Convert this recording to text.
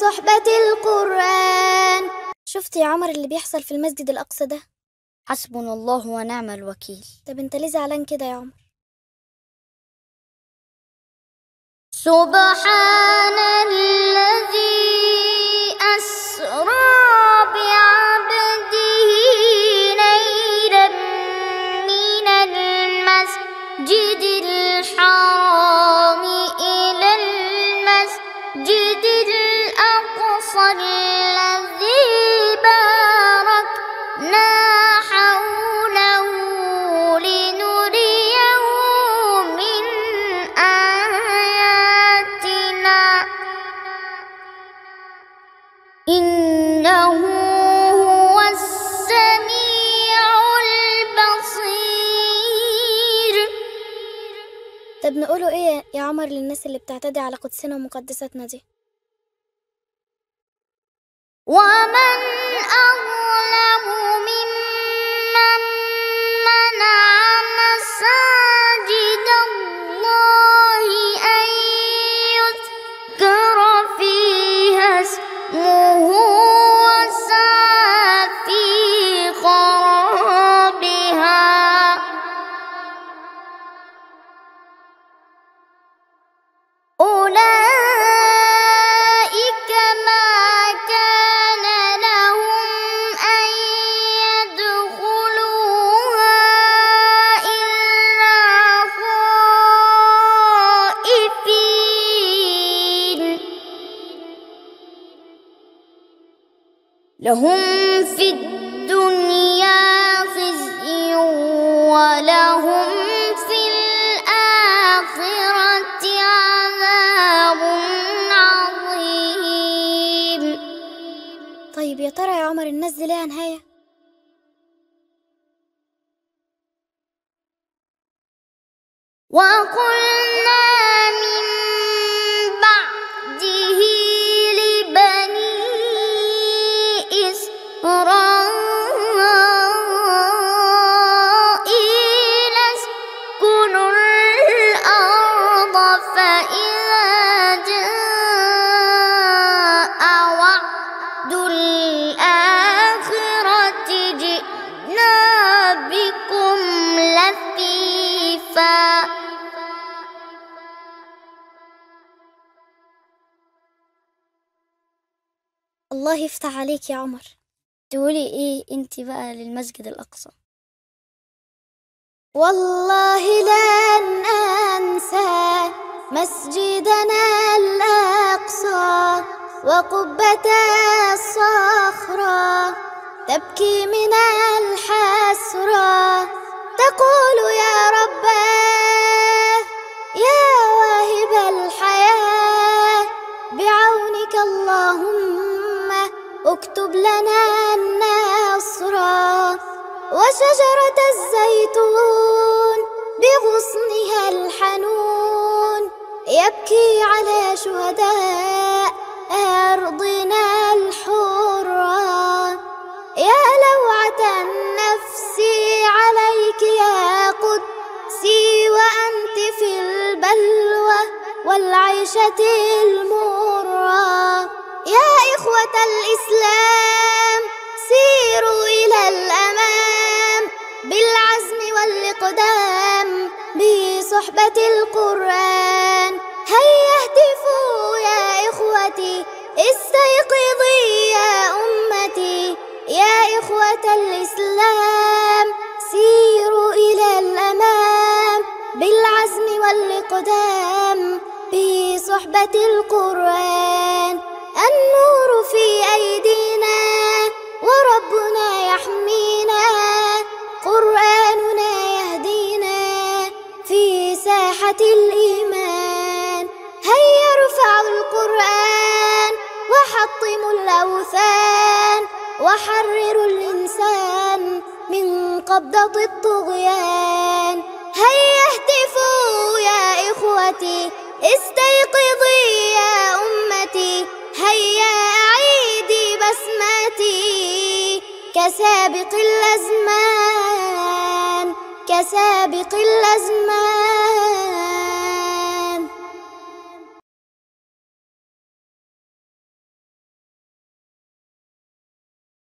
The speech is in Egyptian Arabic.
صحبة القرآن شفت يا عمر اللي بيحصل في المسجد الأقصى ده حسبنا الله ونعم الوكيل طب انت ليه زعلان كده يا عمر سبحان الذي أسرى بعبده ليلا من المسجد الحرام إلى المسجد الأقصى الذي باركنا حوله لنريه من آياتنا إنه هو السميع البصير طب نقوله ايه يا عمر للناس اللي بتعتدي على قدسنا ومقدساتنا دي ومن أظلم ممن منع مساجد الله أن يذكر فيها اسمه وسعى في خرابها أولئك ما كان لهم أن يدخلوها إلا خائفين لهم في الدنيا خزي ولهم في الآخرة عذاب عظيم طيب يا ترى يا عمر الناس دي ليها نهاية وقلنا من بعده لبني إسرائيل اسكنوا الأرض فإذا جاء وعد الآخرة جئنا بكم لفيفا الله يفتح عليك يا عمر تقولي ايه انت بقى للمسجد الأقصى والله لن أنسى مسجدنا الأقصى وقبة الصخرة تبكي من الحسرة تقول يا رباه يا واهب الحياة بعونك اللهم اكتب لنا النصر وشجرة الزيتون بغصنها الحنون يبكي على شهداء أرضنا الحرة يا لوعة النفس عليك يا قدسي وأنت في البلوى والعيشة المرة يا إخوة الإسلام سيروا إلى الأمام بالعزم والإقدام بصحبة القرآن هيا اهتفوا يا إخوتي استيقظي يا أمتي يا إخوة الإسلام سيروا إلى الأمام بالعزم والإقدام بصحبة القرآن النور في أيدينا وربنا يحمينا قرآننا يهدينا في ساحة الإيمان هيا ارفعوا القرآن وحطموا الأوثان وحرروا الإنسان من قبضة الطغيان هيا اهتفوا يا إخوتي استيقظي يا أمتي هيا أعيدي بسمتي كسابق الأزمان كسابق الأزمان